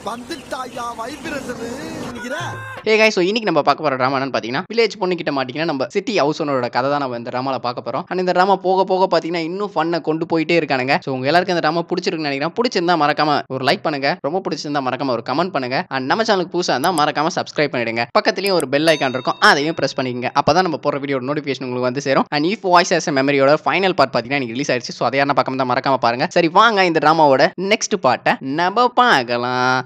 வந்துட்டாயா vibration hey guys so இன்னைக்கு நம்ம பார்க்க போகிற ட்ராமா என்னன்னு பார்த்தீங்கன்னா வில்லேஜ் பொண்ணு கிட்ட மாட்டிங்கன்னா நம்ம சிட்டி ஹவுஸ் ஓனரோட கதை தான் நம்ம இந்த ட்ராமாவில் பார்க்க போகிறோம் அண்ட் இந்த ட்ராமா போக போக பார்த்தீங்கன்னா இன்னும் ஃபன்னை கொண்டு போயிட்டே இருக்கானுங்க ஸோ உங்க எல்லாருக்கும் இந்த ட்ராமா பிடிச்சிருக்குன்னு நினைக்கிறேன் பிடிச்சிருந்தா மறக்காம ஒரு லைக் பண்ணுங்க ரொம்ப பிடிச்சிருந்தா மறக்காம ஒரு கமெண்ட் பண்ணுங்க அண்ட் நம்ம சேனலுக்கு புதுசாக இருந்தால் மறக்காம சப்ஸ்கிரைப் பண்ணிடுங்க பக்கத்துலேயும் ஒரு பெல் ஐக்கான் இருக்கும் அதையும் ப்ரெஸ் பண்ணிக்கங்க அப்போ தான் நம்ம போகிற வீடியோட நோட்டிஃபிகேஷன் உங்களுக்கு வந்து சேரும் அண்ட் இஃப் வாய்ஸ் ஆஸ் மெமரியோட ஃபைனல் பார்ட் பார்த்தீங்கன்னா எனக்கு ரிலீஸ் ஆயிடுச்சு ஸோ அதை யாரும் பக்கம் தான் மறக்காம பாருங்க சரி வாங்க இந்த ட்ராமாவோட நெக்ஸ்ட் பார்ட்டை நம்ம பார்க்கலாம்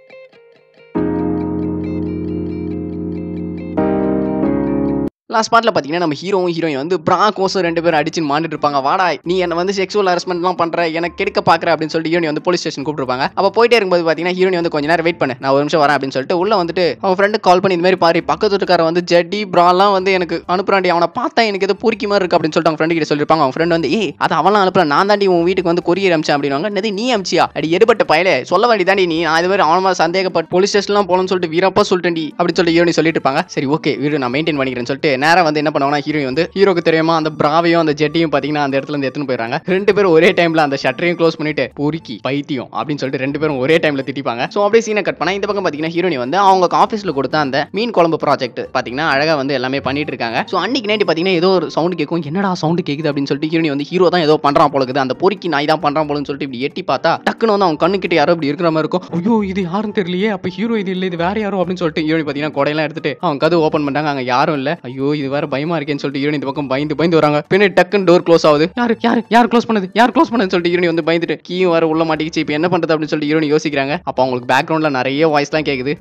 லாஸ்ட் பார்ட்ல பார்த்தீங்கன்னா நம்ம ஹீரோவும் ஹீரோயின் வந்து பிரா கோசம் ரெண்டு பேரும் அடிச்சு மாண்டுட்டு இருப்பாங்க வாடா நீ என்ன வந்து செக்ஸுவல் ஹரஸ்மெண்ட்லாம் பண்ற எனக்கு கெடுக்க பாக்குற அப்படின்னு சொல்லிட்டு ஹீரோனி வந்து போலீஸ் ஸ்டேஷன் கூப்பிட்டுருப்பாங்க அப்போ போயிட்டே இருக்கும்போது பார்த்தீங்கன்னா ஹீரோனி வந்து கொஞ்ச நேரம் வெயிட் பண்ணு நான் ஒரு நிமிஷம் வரேன் அப்படின்னு சொல்லிட்டு உள்ள வந்துட்டு அவன் ஃப்ரெண்டு கால் பண்ணி இந்த மாதிரி பாரு பக்கத்து வீட்டுக்காரன் வந்து ஜட்டி ப்ராலாம் வந்து எனக்கு அனுப்புறாண்டி அவனை பார்த்தா எனக்கு ஏதோ பொறுக்கி மாதிரி இருக்கு அப்படின்னு சொல்லிட்டு அவங்க ஃப்ரெண்டு கிட்ட சொல்லிருப்பாங்க அவன் ஃப்ரெண்ட் வந்து ஏய் அது அவன்லாம் அனுப்புற நான் தாண்டி உன் வீட்டுக்கு வந்து கொரியர் அமிச்சேன் அப்படின்வாங்க என்னது நீ அமிச்சியா அடி எடுபட்ட பயலே சொல்ல வேண்டியதாண்டி நீ நான் இது மாதிரி அவன சந்தேகப்பட்டு போலீஸ் ஸ்டேஷன்லாம் போகணும்னு சொல்லிட்டு வீரப்பா சொல்லிட்டேன்டி அப்படின்னு சொல்லி ஹீரோனி சொல்லிட்டு இருப்பாங்க சரி ஓகே வீடு நான் மெயின்டைன் பண்ணிக்கிறேன்னு சொல்லிட்டு நேரா வந்து என்ன பண்ணுவாங்கன்னா ஹீரோயின் வந்து ஹீரோக்கு தெரியுமா அந்த பிராவையும் அந்த ஜெட்டையும் பார்த்தீங்கன்னா அந்த இடத்துல இருந்து எடுத்துன்னு போயிடுறாங்க ரெண்டு பேரும் ஒரே டைம்ல அந்த ஷட்டரையும் க்ளோஸ் பண்ணிட்டு பொறுக்கி பைத்தியம் அப்படின்னு சொல்லிட்டு ரெண்டு பேரும் ஒரே டைம்ல திட்டிப்பாங்க ஸோ அப்படியே சீனை கட் பண்ணா இந்த பக்கம் பார்த்தீங்கன்னா ஹீரோனி வந்து அவங்க ஆஃபீஸில் கொடுத்த அந்த மீன் குழம்பு ப்ராஜெக்ட் பார்த்தீங்கன்னா அழகா வந்து எல்லாமே பண்ணிட்டு இருக்காங்க ஸோ அன்னைக்கு நைட்டு பார்த்தீங்கன்னா ஏதோ ஒரு சவுண்ட் கேட்கும் என்னடா சவுண்ட் கேட்குது அப்படின்னு சொல்லிட்டு ஹீரோனி வந்து ஹீரோ தான் ஏதோ பண்றான் போல இருக்குது அந்த பொறுக்கி நாய் தான் பண்றான் போலன்னு சொல்லிட்டு இப்படி எட்டி பார்த்தா டக்குன்னு வந்து அவங்க கண்ணுக்கிட்ட யாரோ இப்படி இருக்கிற மாதிரி இருக்கும் ஐயோ இது யாரும் தெரியலையே அப்போ ஹீரோ இது இல்லை இது வேற யாரோ அப்படின்னு சொல்லிட்டு ஹீரோனி பார்த்தீங்கன்னா கொடையெல்லாம் எடுத்துட்டு அவங்க கதவு ஓப்பன் பண்றாங்க அங்க யாரும் இல்லை ஐயோ இது வேற பயமா இருக்கேன்னு சொல்லிட்டு ஹீரோனி இந்த பக்கம் பயந்து பயந்து வராங்க பின்னாடி டக்குன்னு டோர் க்ளோஸ் ஆகுது யாரு யாரு யார் க்ளோஸ் பண்ணது யார் க்ளோஸ் பண்ணதுன்னு சொல்லிட்டு ஹீரோனி வந்து பயந்துட்டு கீயும் வர உள்ள மாட்டிக்கிச்சு இப்போ என்ன பண்றது அப்படின்னு சொல்லிட்டு ஹீரோனி யோசிக்கிறாங்க அப்போ அவங்களுக்கு பேக்ரவுண்ட்ல நிறைய வாய்ஸ்லாம் கேக்குது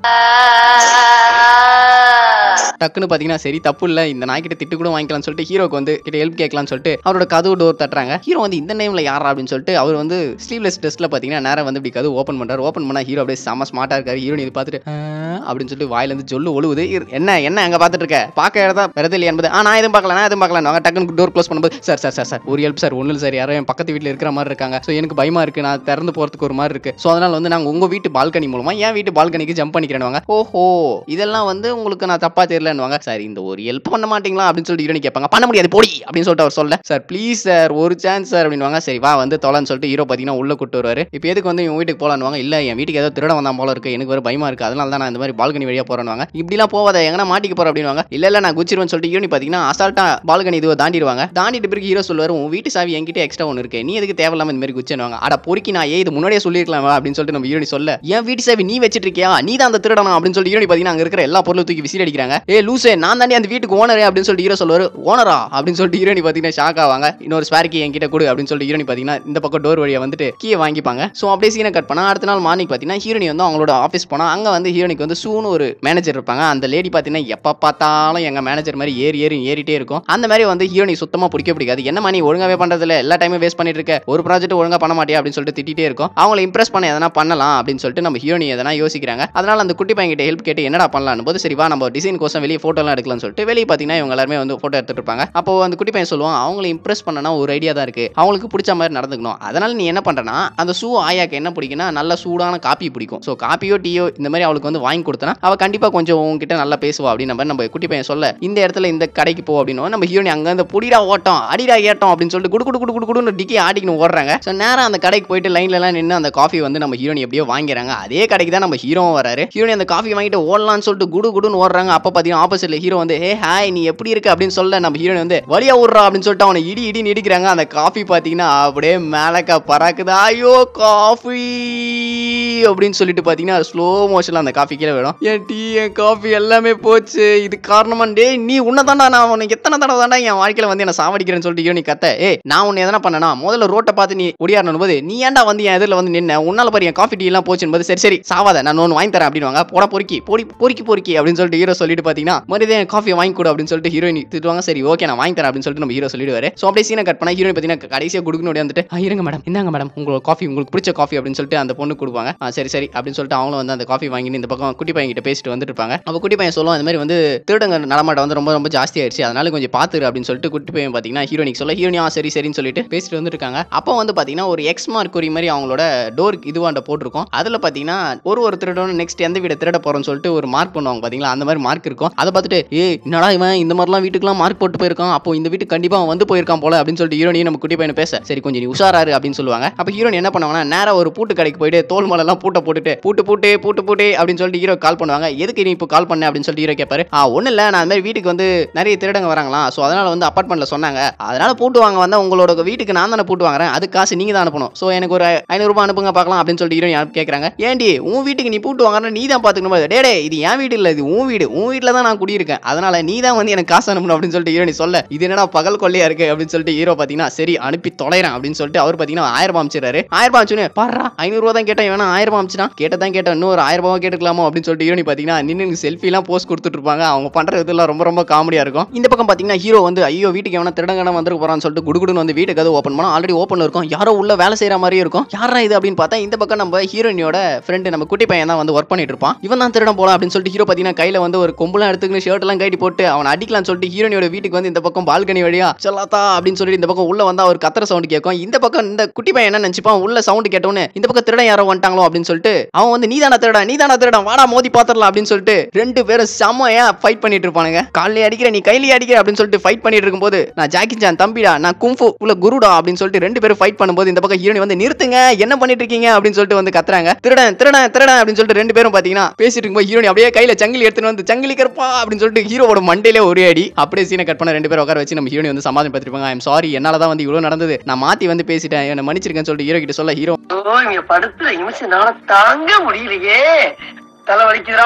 டக்குன்னு பாத்தீங்கன்னா சரி தப்பு இல்ல இந்த நாய்க்கிட்ட திட்டு கூட வாங்கிக்கலாம்னு சொல்லிட்டு ஹீரோக்கு வந்து கிட்ட ஹெல்ப் கேட்கலாம்னு சொல்லிட்டு அவரோட கதவு டோர் தட்டுறாங்க ஹீரோ வந்து இந்த நேம்ல யாரா அப்படின்னு சொல்லிட்டு அவர் வந்து ஸ்லீவ்லெஸ் ட்ரெஸ்ல பாத்தீங்கன்னா நேரம் வந்து இப்படி கதவு ஓப்பன் பண்றாரு ஓப்பன் பண்ணா ஹீரோ அப்படியே செம ஸ்மார்ட்டா இருக்காரு ஹீரோனி இது பார்த்துட்டு "ஆ" அப்படின்னு சொல்லிட்டு வாயில இருந்து ஜொல்லு ஒழுகுது இரு, என்ன என்ன அங்க பார்த்துட்டு இருக்க பார்க்க இடதா வரதில்லை என்பது ஆ நான் எதுவும் பார்க்கல நான் எதுவும் பார்க்கல நாங்க டக்குன்னு டோர் க்ளோஸ் பண்ணும்போது சார் சார் சார் சார் ஒரு ஹெல்ப் சார் ஒன்றும் சார் யாரோ என் பக்கத்து வீட்டில் இருக்கிற மாதிரி இருக்காங்க ஸோ எனக்கு பயமா இருக்கு நான் திறந்து போறதுக்கு ஒரு மாதிரி இருக்கு ஸோ அதனால வந்து நாங்கள் உங்க வீட்டு பால்கனி மூலமா என் வீட்டு பால்கனிக்கு ஜம்ப் பண்ணிக்கிறேன் ஓஹோ இதெல்லாம் வந்து உங்களுக்கு நான் தப்பா தெரியலன்னுவாங்க சார் இந்த ஒரு ஹெல்ப் பண்ண மாட்டீங்களா அப்படின்னு சொல்லிட்டு ஹீரோனி கேட்பாங்க பண்ண முடியாது போடி அப்படின்னு சொல்லிட்டு அவர் சொல்ல சார் ப்ளீஸ் சார் ஒரு சான்ஸ் சார் அப்படின்வாங்க சரி வா வந்து தொலைன்னு சொல்லிட்டு ஹீரோ பார்த்தீங்கன்னா உள்ள கூட்டு வருவாரு இப்போ எதுக்கு வந்து இவங்க வீட்டுக்கு போலான்னுவாங்க இல்ல என் வீட்டுக்கு ஏதோ திருட வந்தான் போல இருக்கு எனக்கு ஒரு பயமா இருக்கு அதனால தான் நான் இந்த மாதிரி பால்கனி வழியா போறேன்னுவாங்க இப்படிலாம் போவாத எங்கன்னா மாட்டிக்க போற அப்படின்வாங்க இல்ல இல்ல நான் குச்சிருவேன்னு சொல்லிட்டு ஹீரோனி பார்த்தீங்கன்னா அசால்ட்டா பால்கனி இதுவை தாண்டிடுவாங்க தாண்டிட்டு பிறகு ஹீரோ சொல்லுவாரு உன் வீட்டு சாவி என்கிட்ட எக்ஸ்ட்ரா ஒன்று இருக்கு நீ எதுக்கு தேவையில்லாம இந்த மாதிரி குச்சினுவாங்க அட பொறுக்கி நான் ஏ இது முன்னாடியே சொல்லிருக்கலாம் அப்படின்னு சொல்லிட்டு நம்ம ஹீரோனி சொல்ல என் வீட்டு சாவி நீ வச்சிட்டு இருக்கியா நீ தான் அந்த திருடணும் அப்படின்னு சொல்லிட்டு ஹீரோனி பார்த்தீங்கன்னா அங்க இருக்கிற எல்லா பொருளும் தூக்கி விசில் அடிக்கிறாங்க ஏ லூசே நான் தாண்டி அந்த வீட்டுக்கு ஓனரே அப்படின்னு சொல்லிட்டு ஹீரோ சொல்லுவாரு ஓனரா அப்படின்னு சொல்லிட்டு ஹீரோனி பார்த்தீங்கன்னா ஷாக் ஆவாங்க இன்னொரு ஸ்பேர் கீ என்கிட்ட கொடு அப்படின்னு சொல்லிட்டு ஹீரோனி பார்த்தீங்கன்னா இந்த பக்கம் டோர் வழியா வந்துட்டு கீயை வாங்கிப்பாங்க ஸோ அப்படியே சீனை கட் பண்ணா அடுத்த நாள் மார்னிங் பார்த்தீங்கன்னா ஹீரோனி வந்து அவங்களோட ஆஃபீஸ் போனா அங்க வந்து ஹீரோனிக்கு வந்து சூன்னு ஒரு மேனேஜர் இருப்பாங்க அந்த லேடி பார்த்தீங்கன்னா எப்ப பார்த்தாலும் எங்க மேனேஜர் மாதிரி ஏறி ஏறி ஏறிட்டே இருக்கும் அந்த மாதிரி வந்து ஹீரோனி சுத்தமா பிடிக்க பிடிக்காது என்ன நீ ஒழுங்காவே பண்றதுல எல்லா டைமும் வேஸ்ட் பண்ணிட்டு இருக்க ஒரு ப்ராஜெக்ட் ஒழுங்கா பண்ண மாட்டியா அப்படின்னு சொல்லிட்டு திட்டிட்டே இருக்கும் அவங்களை இம்ப்ரெஸ் பண்ண எதனா பண்ணலாம் அப்படின்னு சொல்லிட்டு நம்ம ஹீரோனி எதனா யோசிக்கிறாங்க அதனால அந்த குட்டி பையன் கிட்ட ஹெல்ப் கேட்டு என்னடா பண்ணலாம்னு போது சரி வா நம்ம டிசைன் கோசம் வெளியே ஃபோட்டோலாம் எடுக்கலாம்னு சொல்லிட்டு வெளியே பார்த்தீங்கன்னா இவங்க எல்லாருமே வந்து ஃபோட்டோ எடுத்துட்டு இருப்பாங்க அப்போ அந்த குட்டி பையன் சொல்லுவான் அவங்களை இம்ப்ரெஸ் பண்ணனா ஒரு ஐடியா தான் இருக்கு அவங்களுக்கு பிடிச்ச மாதிரி நடந்துக்கணும் அதனால நீ என்ன பண்றனா அந்த ஷூ ஆயாக்கு என்ன பிடிக்கும்னா நல்ல சூடான காப்பி பிடிக்கும் ஸோ காப்பியோ டீயோ இந்த மாதிரி அவளுக்கு வந்து வாங்கி கொடுத்தனா அவ கண்டிப்பா கொஞ்சம் உங்ககிட்ட நல்லா பேசுவா அப்படின்னு நம்ம நம்ம குட்டி பையன் சொல்ல இந்த இடத்துல இந்த கடைக்கு போ அப்படின்னு நம்ம ஹீரோனி அங்க இருந்து புடிடா ஓட்டம் அடிடா ஏட்டம் அப்படின்னு சொல்லிட்டு குடு குடு குடு குடு குடுன்னு டிக்கி ஆடிக்கணும் ஓடுறாங்க ஸோ நேரம் அந்த கடைக்கு போயிட்டு லைன்ல எல்லாம் நின்று அந்த காஃபி வந்து நம்ம ஹீரோனி எப்படியோ வாங்கிறாங்க அதே கடைக்கு தான் நம்ம ஹீரோவும் வராரு ஹீரோனி அந்த காஃபி வாங்கிட்டு ஓடலாம்னு சொல்லிட்டு குடு குடுன்னு ஓடுறாங்க அப்ப பாத்தீங்கன்னா ஆப்போசிட்ல ஹீரோ வந்து ஹே ஹாய் நீ எப்படி இருக்க அப்படின்னு சொல்ல நம்ம ஹீரோனி வந்து வழியா விட்றா அப்படின்னு சொல்லிட்டு அவனை இடி இடி இடிக்கிறாங்க அந்த காஃபி பாத்தீங்கன்னா அப்படியே மேலக்கா பறக்குது ஐயோ காஃபி அப்படின்னு சொல்லிட்டு பாத்தீங்கன்னா ஸ்லோ மோஷன்ல அந்த காஃபி கீழே விடும் என் டீ என் காஃபி எல்லாமே போச்சு இது காரணமா டேய் நீ உன்னை தாண்டா நான் உனக்கு எத்தனை தடவை தாண்டா என் வாழ்க்கையில வந்து என்ன சாவடிக்கிறேன்னு சொல்லிட்டு ஹீரோனி கத்த ஏய் நான் உன்னை எதனா பண்ணனா முதல்ல ரோட்டை பார்த்து நீ ஒடியாடணும் போது நீ ஏன்டா வந்து என் எதிரில் வந்து நின்ன உன்னால பாரு என் காஃபி டீ எல்லாம் போச்சுன்னு போது சரி சரி சாவாத நான் ஒன்று வாங்கி தரேன் அப்படின்வாங்க போட பொறுக்கி பொடி பொறுக்கி பொறுக்கி அப்படின்னு சொல்லிட்டு ஹீரோ சொல்லிட்டு பாத்தீங்கன்னா மறுபடியும் என் காஃபி வாங்கி கொடு அப்படின்னு சொல்லிட்டு ஹீரோயின் திட்டுவாங்க சரி ஓகே நான் வாங்கி தரேன் அப்படின்னு சொல்லிட்டு நம்ம ஹீரோ சொல்லிடுவாரு ஸோ அப்படியே சீனை கட் பண்ணா ஹீரோயின் பார்த்தீங்கன்னா கடைசியாக கொடுக்கணும் வந்துட்டு "ஆ, இருங்க மேடம் இந்தாங்க மேடம் உங்களுக்கு காஃபி உங்களுக்கு பிடிச்ச காஃபி அப்படின்னு சொல்லிட்டு அந்த பொண்ணு கொடுப்பாங்க "ஆ, சரி சரி அப்படின்னு சொல்லிட்டு அவங்களும் வந்து அந்த காஃபி வாங்கிட்டு இந்த பக்கம் குட்டி பையன் கிட்ட பேசிட்டு வந்துட்டு இருப்பாங்க அப்போ குட்டி பையன் சொல்லுவான் இந்த மாதிரி வந்து திருடங்க நடமாட்டம் வந்து ரொம்ப ரொம்ப ஜாஸ்தி ஆயிடுச்சு அதனால கொஞ்சம் பாத்துரு அப்படின்னு சொல்லிட்டு குட்டி பையன் பார்த்தீங்கன்னா ஹீரோனிக்கு சொல்ல ஹீரோனியா சரி சரின்னு சொல்லிட்டு பேசிட்டு வந்துட்டு இருக்காங்க அப்போ வந்து பார்த்தீங்கன்னா ஒரு எக்ஸ் மார்க் குறி மாதிரி அவங்களோட டோர் இதுவாண்ட போட்டிருக்கும் அதில் பார்த்தீங்கன்னா ஒரு ஒரு திருடனும் நெக்ஸ்ட் எந்த வீட திருட போறோம்னு சொல்லிட்டு ஒரு மார்க் பண்ணுவாங்க பார்த்தீங்களா அந்த மாதிரி மார்க் இருக்கும் அதை பார்த்துட்டு ஏ என்னடா இவன் இந்த மாதிரிலாம் வீட்டுக்குலாம் மார்க் போட்டு போயிருக்கான் அப்போ இந்த வீட்டுக்கு கண்டிப்பா அவன் வந்து போயிருக்கான் போல அப்படின்னு சொல்லிட்டு ஹீரோனி நம்ம குட்டி பையனை பேச சரி கொஞ்சம் நீ உஷாராரு அப்படின்னு சொல்லுவாங்க அப்ப ஹீரோனி என்ன பண்ணுவாங்கன்னா நேரா ஒரு பூட்டு கடைக்கு போயிட்டு தோல் மேலெல்லாம் பூட்டை போட்டுட்டு பூட்டு பூட்டு பூட்டு பூட்டு அப்படின்னு சொல்லிட்டு ஹீரோ கால் பண்ணுவாங்க எதுக்கு நீ இப்போ கால் பண்ண அப்படின்னு சொல்லிட்டு ஹீரோ கேட்பாரு ஆ ஒன்றும் இல்லை நான் அந்த மாதிரி வீட்டுக்கு வந்து நிறைய திருடங்க வராங்களாம் ஸோ அதனால வந்து அப்பார்ட்மெண்ட்ல சொன்னாங்க அதனால பூட்டு வாங்க வந்தா உங்களோட வீட்டுக்கு நான் தானே பூட்டு வாங்குறேன் அது காசு நீங்க தான் அனுப்பணும் ஸோ எனக்கு ஒரு ஐநூறுபா அனுப்புங்க பார்க்கலாம் அப்படின்னு சொல்லிட்டு ஹீரோயின் கேட்குறாங்க ஏன்டி உன் வீட்டுக்கு நீ பூட்டு வாங்குறேன் நீ தான் பார்த்துக்கணும் டே டே இது என் வீடு இல்லை இது உன் வீடு உன் வீட்டில் தான் நான் குடியிருக்கேன் அதனால நீ தான் வந்து எனக்கு காசு அனுப்பணும் அப்படின்னு சொல்லிட்டு ஹீரோனி சொல்ல இது என்னடா பகல் கொள்ளையா இருக்கு அப்படின்னு சொல்லிட்டு ஹீரோ பார்த்தீங்கன்னா சரி அனுப்பி தொலைறேன் அப்படின்னு சொல்லிட்டு அவர் பார்த்தீங்கன்னா ஆயிரம் ரூபாய் அமைச்சிடுறாரு ஆயிரம் ரூபாய் அமிச்சுன்னு பாடுறா ஐநூறுரூவா தான் கேட்டேன் வேணா ஆயிரம் ரூபாய் அமிச்சினா கேட்டதான் கேட்டேன் இன்னும் ஒரு ஆயிரம் ரூபாய் கேட்டுக்கலாமோ அப்படின்னு சொல்லிட்டு ஹீரோனி பார்த்தீங்கன்னா நின்று செல்ஃபிலாம் போஸ்ட் கொடுத்துட்டு இருப்பாங்க அவங்க பண்ற இதெல்லாம் ரொம்ப ரொம்ப காமெடியா இருக்கும் இந்த பக்கம் பார்த்தீங்கன்னா ஹீரோ வந்து ஐயோ வீட்டுக்கு எவனா திருடங்கன வந்துருக்கு போறான்னு சொல்லிட்டு குடுகுடுன்னு வந்து வீட்டுக்கு அது ஓப்பன் பண்ணா ஆல்ரெடி ஓப்பன்ல இருக்கும் யாரோ உள்ள வேலை செய்யற மாதிரியே இருக்கும் யாரா இது அப்படின்னு பார்த்தா இந்த பக்கம் நம்ம ஹீரோயினோட ஃப்ரெண்டு நம்ம குட்டி பையன் தான் வந்து ஒர்க் பண்ணிட்டு இருப்பான் இவன் தான் திருடன் போலாம் அப்படின்னு சொல்லிட்டு ஹீரோ பார்த்தீங்கன்னா கையில வந்து ஒரு கொம்புலாம் எடுத்துக்கிட்டு ஷர்ட் எல்லாம் கைட்டி போட்டு அவன் அடிக்கலாம்னு சொல்லிட்டு ஹீரோனியோட வீட்டுக்கு வந்து இந்த பக்கம் பால்கனி வழியா சொல்லாத்தா அப்படின்னு சொல்லிட்டு இந்த பக்கம் உள்ள வந்தா ஒரு கத்துற சவுண்ட் கேட்கும் இந்த பக்கம் இந்த குட்டி பையன் என்ன நினைச்சுப்பான் உள்ள சவுண்ட் கேட்டோன்னு இந்த பக்கம் திருடன் யாரோ வந்துட்டாங்களோ அப்படின்னு சொல்லிட்டு அவன் வந்து நீதானா திருடன் நீதானா திருடன் வாடா மோதி பாத்திரலாம் அப்படின்னு சொல்லிட்டு ரெண்டு பேரும் செம்மையா ஃபைட் பண்ணிட்டு இருப்பானுங்க காலையில அடிக்கிற நீ கையில அடிக்கிற அப்படின்னு சொல்லிட்டு ஃபைட் பண்ணிட்டு இருக்கும்போது நான் ஜாக்கி ஜான் தம்பிடா நான் குங்ஃபு உள்ள குருடா அப்படின்னு சொல்லிட்டு ரெண்டு பேரும் ஃபைட் பண்ணும்போது இந்த பக்கம் ஹீரோனி வந்து நிறுத்துங்க என்ன பண்ணிட்டு இருக்கீங்க அப்படின்னு சொல்லிட்டு வந்து கத்துறாங்க திருடன் திருடன் திருடன் அப்படின்னு சொல்லிட்டு ரெண்டு பேரும் பாத்தீங்கன்னா பேசிட்டு இருக்கும்போது ஹீரோனி அப்படியே கையில சங்கிலி எடுத்துட்டு வந்து சங்கிலி கருப்பா அப்படின்னு சொல்லிட்டு ஹீரோவோட மண்டையிலே ஒரே அடி அப்படியே சீனை கட் பண்ண ரெண்டு பேரும் உட்கார வச்சு நம்ம ஹீரோனி வந்து சமாதானம் பார்த்துருப்பாங்க ஐம் சாரி என்னால தான் வந்து இவ்வளவு நடந்தது நான் மாத்தி வந்து பேசிட்டேன் என்ன மன்னிச்சிருக்கேன்னு சொல்லிட்டு ஹீரோ கிட்ட சொல்ல ஹீரோ ஓ இங்க படுத்துற நிமிஷம்னால தாங்க முடியலையே தலை வலிக்குதுடா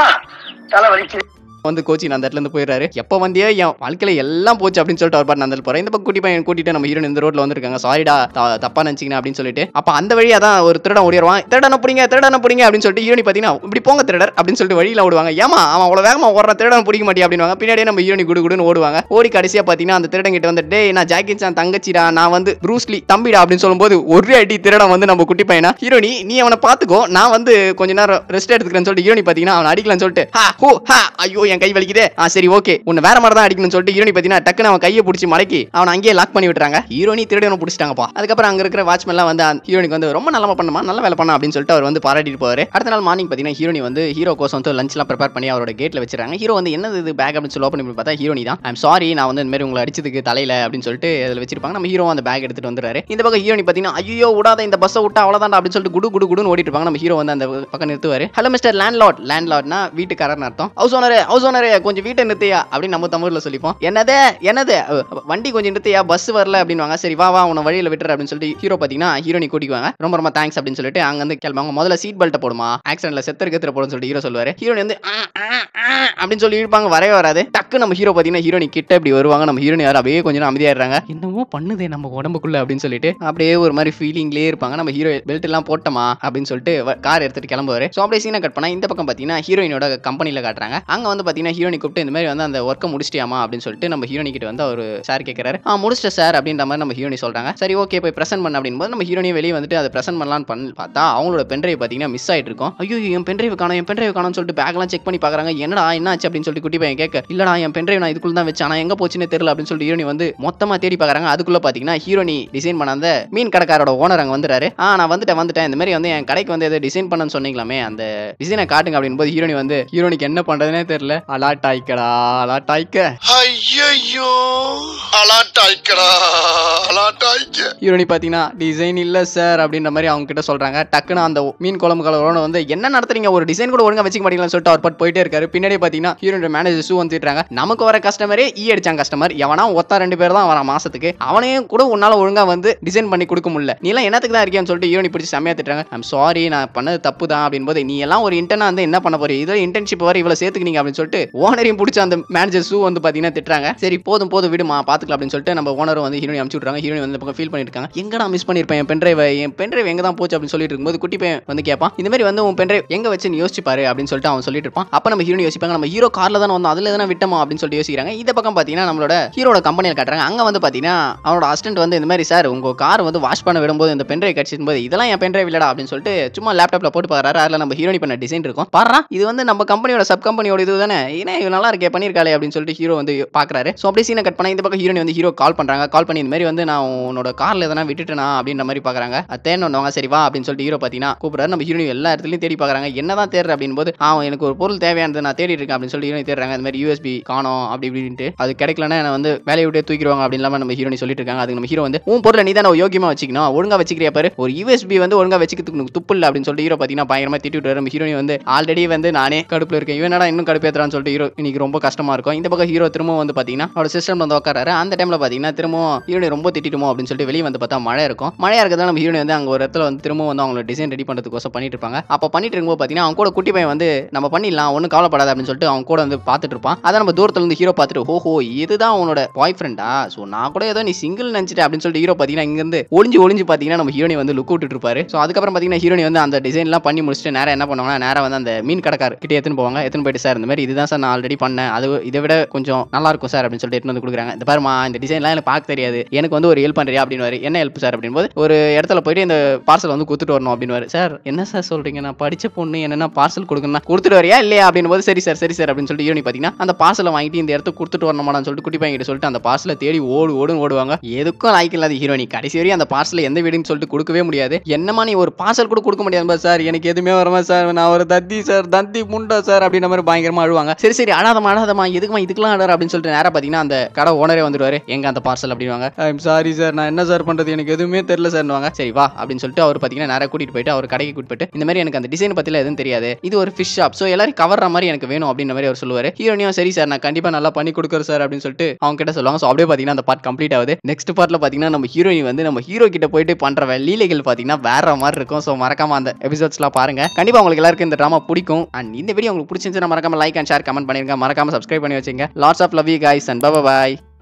தலை வலிக்குது வந்து கோச்சிங் அந்த இடத்துல இருந்து போயிடுறாரு எப்போ வந்தியோ என் வாழ்க்கையில எல்லாம் போச்சு அப்படின்னு சொல்லிட்டு அவர் பாட்டு அந்த போறேன் இந்த பக்கம் குட்டி பையன் கூட்டிட்டு நம்ம ஹீரோன் இந்த ரோட்ல வந்திருக்காங்க சாரிடா தப்பா நினைச்சிங்க அப்படின்னு சொல்லிட்டு அப்ப அந்த வழியா தான் ஒரு திருடன் ஓடிடுவான் திருடனை பிடிங்க திருடனை பிடிங்க அப்படின்னு சொல்லிட்டு ஹீரோனி பாத்தீங்கன்னா இப்படி போங்க திருடர் அப்படின்னு சொல்லிட்டு வழியில ஓடுவாங்க ஏமா அவன் அவ்வளவு வேகமா ஓடுற திருடன் பிடிக்க மாட்டியா அப்படின்வாங்க பின்னாடியே நம்ம ஹீரோனி குடு குடுன்னு ஓடுவாங்க ஓடி கடைசியா பாத்தீங்கன்னா அந்த திருடன் கிட்ட வந்து டேய் நான் ஜாக்கி சான் தங்கச்சிடா நான் வந்து ப்ரூஸ்லி தம்பிடா அப்படின்னு சொல்லும்போது ஒரு அடி திருடன் வந்து நம்ம குட்டி பையனா ஹீரோனி நீ அவனை பாத்துக்கோ நான் வந்து கொஞ்ச நேரம் ரெஸ்ட் எடுத்துக்கிறேன்னு சொல்லிட்டு ஹீரோனி பாத்தீங்கன்னா அவன் அடிக்கலாம்னு சொல்லிட்டு ஹா ஹோ ஹா ஐயோ என் கை வலிக்குதே ஆ சரி ஓகே உன்னை வேற மாதிரி தான் அடிக்கணும்னு சொல்லிட்டு ஹீரோனி பாத்தீங்கன்னா டக்குன்னு அவன் கையை பிடிச்சி மடக்கி அவன் அங்கேயே லாக் பண்ணி விட்டுறாங்க ஹீரோனி திருடனை பிடிச்சிட்டாங்கப்பா அதுக்கப்புறம் அங்க இருக்கிற வாட்ச்மேன்லாம் வந்து அந்த ஹீரோனிக்கு வந்து ரொம்ப நல்லா பண்ணுமா நல்ல வேலை பண்ணா அப்படின்னு சொல்லிட்டு அவர் வந்து பாராட்டிட்டு போவாரு அடுத்த நாள் மார்னிங் பாத்தீங்கன்னா ஹீரோனி வந்து ஹீரோ கோசம் வந்து லஞ்ச்லாம் ப்ரிப்பேர் பண்ணி அவரோட கேட்ல வச்சிருக்காங்க ஹீரோ வந்து என்னது இது பேக் அப்படின்னு சொல்லி ஓப்பன் பண்ணி பார்த்தா ஹீரோனி தான் ஐம் சாரி நான் வந்து இந்த மாதிரி உங்களை அடிச்சதுக்கு தலையில அப்படின்னு சொல்லிட்டு அதில் வச்சிருப்பாங்க நம்ம ஹீரோ அந்த பேக் எடுத்துட்டு வந்துறாரு இந்த பக்கம் ஹீரோனி பாத்தீங்கன்னா ஐயோ விடாத இந்த பஸ்ஸை விட்டா அவ்வளவுதான் அப்படின்னு சொல்லிட்டு குடு குடு குடுன்னு ஓடிட்டு இருப்பாங்க நம்ம ஹீரோ வந்து அந்த பக்கம் நிறுத்துவாரு ஹலோ மிஸ்டர் லேண்ட் லார்ட் லேண்ட் லார்ட்னா வீட்டுக்காரர்னு அர்த்தம் ஹவுஸ் ஓனரே ஹவுஸ் ஓனரே கொஞ்சம் வீட்டை நிறுத்தியா அப்படின்னு நம்ம தமிழ்ல சொல்லிப்போம் என்னது என்னது அஹ், வண்டி கொஞ்சம் நிறுத்தியா பஸ் வரல அப்படின்வாங்க சரி வா வா உன வழியில விட்டுற அப்படின்னு சொல்லிட்டு ஹீரோ பாத்தீங்கன்னா ஹீரோனி கூட்டிக்குவாங்க ரொம்ப ரொம்ப தேங்க்ஸ் அப்படின்னு சொல்லிட்டு அங்க வந்து கிளம்புவாங்க முதல்ல சீட் பெல்ட் போடுமா ஆக்சிடென்ட்ல செத்தர் கத்துற போடுன்னு சொல்லிட்டு ஹீரோ சொல்லுவாரு ஹீரோனி வந்து "ஆ, ஆ, ஆ" அப்படின்னு சொல்லி இழுப்பாங்க வரவே வராது டக்கு நம்ம ஹீரோ பாத்தீங்கன்னா ஹீரோனி கிட்ட இப்படி வருவாங்க நம்ம ஹீரோனி யாரும் அப்படியே கொஞ்சம் நேரம் அமைதியாடுறாங்க என்னமோ பண்ணுதே நம்ம உடம்புக்குள்ள அப்படின்னு சொல்லிட்டு அப்படியே ஒரு மாதிரி ஃபீலிங்லேயே இருப்பாங்க நம்ம ஹீரோ பெல்ட் எல்லாம் போட்டோமா அப்படின்னு சொல்லிட்டு கார் எடுத்துட்டு கிளம்புவாரு ஸோ அப்படியே சீனை கட் பண்ணா இந்த பக்கம் பாத்தீங்கன்னா ஹீரோயினோட கம்பெனில காட்டுறாங்க அங்க வந்து பாத்தீங்கன்னா ஹீரோனி கூப்பிட்டு இந்த மாதிரி வந்து அந்த ஒர்க்கை முடிச்சிட்டியாமா அப்படின்னு சொல்லிட்டு நம்ம ஹீரோனி கிட்ட வந்து அவர் சார் கேட்கறாரு ஆ முடிச்சிட்ட சார் அப்படின்ற மாதிரி நம்ம ஹீரோனி சொல்றாங்க சரி ஓகே போய் பிரசன்ட் பண்ண அப்படின்னு போது நம்ம ஹீரோனி வெளியே வந்துட்டு அதை பிரசன்ட் பண்ணலாம்னு பண்ணி பார்த்தா அவங்களோட பென்ட்ரைவ் பாத்தீங்கன்னா மிஸ் ஆயிட்டு இருக்கும் ஐயோ என் பென்ட்ரைவ் காணும் என் பென்ட்ரைவ் காணும்னு சொல்லிட்டு பேக்லாம் செக் பண்ணி பாக்குறாங்க என்னடா என்ன ஆச்சு அப்படின்னு சொல்லிட்டு குட்டி பையன் கேட்க இல்லடா என் பென்ட்ரைவ் நான் இதுக்குள்ள தான் வச்சேன் ஆனா எங்க போச்சுன்னு தெரியல அப்படின்னு சொல்லிட்டு ஹீரோனி வந்து மொத்தமா தேடி பாக்குறாங்க அதுக்குள்ள பாத்தீங்கன்னா ஹீரோனி டிசைன் பண்ண அந்த மீன் கடைக்காரோட ஓனர் அங்க வந்துறாரு ஆ நான் வந்துட்டேன் வந்துட்டேன் இந்த மாதிரி வந்து என் கடைக்கு வந்து எதை டிசைன் பண்ணன்னு சொன்னீங்களாமே அந்த டிசைனை காட்டுங்க அப்படின்னு போது ஹீரோனி வந்து ஹீரோனிக்கு என்ன பண்றதுனே தெரியல அலாட்டாய்க்கடா அலாட்டாய்க்க ஐயோ அலாட்டாய்க்கடா அலாட்டாய்க்க ஹீரோனி பார்த்தீங்கன்னா டிசைன் இல்லை சார் அப்படின்ற மாதிரி அவங்க கிட்ட சொல்றாங்க டக்குன்னு அந்த மீன் குழம்பு கலரோட வந்து என்ன நடத்துறீங்க ஒரு டிசைன் கூட ஒழுங்கா வச்சுக்க மாட்டீங்களான்னு சொல்லிட்டு அவர் பாட்டு போயிட்டே இருக்காரு பின்னாடி பார்த்தீங்கன்னா ஹீரோட மேனேஜர் ஷூ வந்துட்டாங்க நமக்கு வர கஸ்டமரே ஈ அடிச்சாங்க கஸ்டமர் எவனா ஒத்தா ரெண்டு பேர் தான் வரான் மாசத்துக்கு அவனையும் கூட உன்னால ஒழுங்கா வந்து டிசைன் பண்ணி கொடுக்க முடியல நீ எல்லாம் என்னத்துக்கு தான் இருக்கேன்னு சொல்லிட்டு ஹீரோனி பிடிச்சி செம்மையா திட்டுறாங்க ஐம் சாரி நான் பண்ணது தப்பு தான் அப்படின்னு போது நீ எல்லாம் ஒரு இன்டர்னா வந்து என்ன பண்ண போறீங்க இதில் இன்டர்ன்ஷிப் வர இவ்வளவு சேர்த்துக்கினீங்க அப்படின்னு சொல்லிட்டு ஓனரையும் பிடிச்ச அந்த மேனேஜர் ஷூ வந்து பார்த்தீங்கன்னா திட்டுறாங்க சரி போதும் போதும் விடுமா பார்த்துக்கலாம் அப்படின்னு சொல்லிட்டு நம்ம ஓனர் வந்து ஹீரோனி அனுப்பிச்சு விட்றாங்க ஹீரோனி வந்து இந்த பக்கம் ஃபீல் பண்ணிருக்காங்க எங்கடா மிஸ் பண்ணிருப்பேன் என் பென்ட்ரைவ் என் பென்ட்ரைவ் எங்க தான் போச்சு அப்படின்னு சொல்லிட்டு இருக்கும்போது குட்டி பையன் வந்து கேட்பான் இந்த மாதிரி வந்து உன் பென்ட்ரைவ் எங்க வச்சு நீ யோசிச்சு பாரு அப்படின்னு சொல்லிட்டு அவன் சொல்லிட்டு இருப்பான் அப்ப நம்ம ஹீரோனி யோசிப்பாங்க நம்ம ஹீரோ கார்ல தானே வந்தோம் அதுல தானே விட்டோமா அப்படின்னு சொல்லிட்டு யோசிக்கிறாங்க இந்த பக்கம் பாத்தீங்கன்னா நம்மளோட ஹீரோட கம்பெனியில் காட்டுறாங்க அங்க வந்து பாத்தீங்கன்னா அவனோட அசிஸ்டன்ட் வந்து இந்த மாதிரி சார் உங்க கார் வந்து வாஷ் பண்ண விடும்போது இந்த பென்ட்ரைவ் கடிச்சிடும் போது இதெல்லாம் என் பென்ட்ரைவ் இல்லடா அப்படின்னு சொல்லிட்டு சும்மா லேப்டாப்ல போட்டு பாக்குறாரு அதுல நம்ம ஹீரோனி பண்ண டிசைன் இருக்கும் பாரு இது வந்து நம்ம கம்பெனியோட சப் கம்பெனியோட இது தானே ஏன்னா இவ நல்லா இருக்கே பண்ணியிருக்காளே அப்படின்னு சொல்லிட்டு ஹீரோ வந்து பாக்குறாரு ஸோ அப்படியே சீனை கட் பண்ணா இந்த பக்கம் ஹீரோனி வந்து ஹீரோ கால் பண்றாங்க கால் பண்ணி இந்த மாதிரி வந்து நான் உன்னோட கார்ல எதனா விட்டுட்டேனா அப்படின்ற மாதிரி பாக்குறாங்க தேனவங்க சரி வா அப்படின்னு சொல்லிட்டு ஹீரோ பார்த்தீங்கன்னா கூப்பிடுறாரு நம்ம ஹீரோனி எல்லா இடத்துலையும் தேடி பாக்குறாங்க என்னதான் தேடுற அப்படின்னு போது ஆ எனக்கு ஒரு பொருள் தேவையானது நான் தேடிட்டு இருக்கேன் அப்படின்னு சொல்லி ஹீரோனி தேடுறாங்க இந்த மாதிரி யூஎஸ்பி காணோம் அப்படி இப்படின்ட்டு அது கிடைக்கலன்னா என்ன வந்து வேலையை விட்டே தூக்கிடுவாங்க அப்படின்னு இல்லாம நம்ம ஹீரோனி சொல்லிட்டு இருக்காங்க அதுக்கு நம்ம ஹீரோ வந்து உன் பொருளை நீ தான் யோகியமா வச்சுக்கணும் ஒழுங்கா வச்சுக்கிறியா பாரு ஒரு யூஎஸ்பி வந்து ஒழுங்கா வச்சுக்கிறதுக்கு உனக்கு துப்பு இல்லை அப்படின்னு சொல்லிட்டு ஹீரோ பார்த்தீங்கன்னா பயங்கரமா திட்டி விட்டுறாரு நம்ம ஹீரோனி வந்து ஆல்ரெடி வந்து நானே கடுப்புல இருக்கேன் இவன் என்னடா இன்னும் கடுப்பேத்துறான்னு சொல்லிட்டு ஹீரோ இன்னைக்கு ரொம்ப கஷ்டமா இருக்கும் இந்த பக்கம் ஹீரோ திரும்பவும் வந்து பாத்தீங்கன்னா அவரோட சிஸ்டம் வந்து உட்காராரு அந்த டைம்ல பாத்தீங்கன்னா திரும்பவும் ஹீரோனி ரொம்ப திட்டிட்டுமோ அப்படின்னு சொல்லிட்டு வெளியே வந்து பார்த்தா மழை இருக்கும் மழையா இருக்கிறதா நம்ம ஹீரோனி வந்து அங்க ஒரு இடத்துல வந்து திரும்பவும் வந்து அவங்களோட டிசைன் ரெடி பண்றதுக்கோசம் பண்ணிட்டு இருப்பாங்க அப்போ பண்ணிட்டு இருக்கும்போது பாத்தீங்கன்னா அவங்க கூட குட்டி பையன் வந்து நம்ம பண்ணிடலாம் ஒன்றும் கவலைப்படாத அப்படின்னு சொல்லிட்டு அவங்க கூட வந்து பார்த்துட்டு இருப்பான் அதை நம்ம தூரத்துல இருந்து ஹீரோ பார்த்துட்டு ஓஹோ இதுதான் உன்னோட பாய் ஃப்ரெண்டா ஸோ நான் கூட ஏதோ நீ சிங்கிள் நினைச்சிட்டேன் அப்படின்னு சொல்லிட்டு ஹீரோ பார்த்தீங்கன்னா இங்கிருந்து ஒளிஞ்சு ஒளிஞ்சு பார்த்தீங்கன்னா நம்ம ஹீரோனி வந்து லுக் விட்டுட்டு இருப்பாரு ஸோ அதுக்கப்புறம் பார்த்தீங்கன்னா ஹீரோனி வந்து அந்த டிசைன்லாம் பண்ணி முடிச்சுட்டு நேரம் என்ன பண்ணுவாங்கன்னா நேரம் வந்து அந்த மீன் கடைக்கார் கிட்ட எடுத்துன்னு போவாங்க எடுத்துன்னு போயிட்டு சார் இந்த மாதிரி இதுதான் சார் நான் ஆல்ரெடி பண்ணேன் அது இதை விட கொஞ்சம் நல்லா இருக்கும் சார் அப்படின்னு சொல்லிட்டு எடுத்துன்னு வந்து கொடுக்குறாங்க இந்த பாருமா இந்த டிசைன்லாம் எனக்கு பார்க்க தெரியாது எனக்கு வந்து ஒரு ஹெல்ப் பண்ணுறியா அப்படின்னு என்ன ஹெல்ப் சார் அப்படின்னு போது ஒரு இடத்துல போயிட்டு இந்த பார்சல் வந்து கொடுத்துட்டு வரணும் அப்படின்னு சார் என்ன சார் சொல்றீங்க நான் படிச்ச பொண்ணு என்னன்னா பார்சல் கொடுக்கணும் கொடுத்துட்டு வரியா இல்லையா அப்படின்னு போது சரி சார் சரி சார் அப்படின்னு சொல்லிட்டு ஹீரோனி பார்த்தீங்கன்னா அந்த பார்சலை வாங்கிட்டு இந்த இடத்துக்கு கொடுத்துட்டு வரணுமான்னு சொல்லிட்டு குட்டி பையன் கிட்ட சொல்லிட்டு அந்த பார்சலை தேடி ஓடு ஓடுன்னு ஓடுவாங்க எதுக்கும் லாய்க்கு இல்லாத ஹீரோனி கடைசி வரையும் அந்த பார்சல் எந்த வீடுன்னு சொல்லிட்டு கொடுக்கவே முடியாது என்னமா நீ ஒரு பார்சல் கூட கொடுக்க முடியாது சார் எனக்கு எதுவுமே வரமா சார் நான் ஒரு தத்தி சார் தத்தி முண்டா சார் அப்படின்ற மாதிரி பயங்கரமா அழுவாங்க சரி சரி அழாதமா அழாதமா எதுக்குமா இதுக்கெல்லாம் அழற அப்படின்னு சொல்லிட்டு நேரா பார்த்தீங்கன்னா அந்த கடை ஓனரே வந்துருவாரு எங்க அந்த பார்சல் அப்படின்வாங்க ஐம் சாரி சார் நான் என்ன சார் பண்றது எனக்கு எதுவுமே தெரியல சார்னுவாங்க சரி வா அப்படின்னு சொல்லிட்டு அவர் பார்த்தீங்கன்னா நேரா கூட்டிட்டு போயிட்டு அவர் கடைக்கு கூட்டிட்டு போயிட்டு இந்த மாதிரி எனக்கு அந்த டிசைன் பத்தில எதுவும் தெரியாது இது ஒரு ஃபிஷ் ஷாப் ஸோ எல்லாரும் கவர்ற மாதிரி எனக்கு வேணும் அப்படின்ற மாதிரி அவர் சொல்லுவாரு ஹீரோனியும் சரி சார் நான் கண்டிப்பா நல்லா பண்ணி கொடுக்குறேன் சார் அப்படின்னு சொல்லிட்டு அவங்க கிட்ட சொல்லுவாங்க ஸோ அப்படியே பார்த்தீங்கன்னா அந்த பார்ட் கம்ப்ளீட் ஆகுது நெக்ஸ்ட் பார்ட்ல பார்த்தீங்கன்னா நம்ம ஹீரோயின் வந்து நம்ம ஹீரோ கிட்ட போயிட்டு பண்ற லீலைகள் பார்த்தீங்கன்னா வேற மாதிரி இருக்கும் ஸோ மறக்காம அந்த எபிசோட்ஸ்லாம் பாருங்க கண்டிப்பா உங்களுக்கு எல்லாருக்கும் இந்த ட்ராமா பிடிக்கும் அண்ட் இந்த வீடியோ உங்களுக்கு பிடிச்சிருந்துச்சுன்னா மறக்காம லைக் அண்ட் ஷேர் கமெண்ட் பண்ணிருங்க மறக்காம சப்ஸ்கிரைப் பண்ணி வச்சுங்க lots of love you guys and bye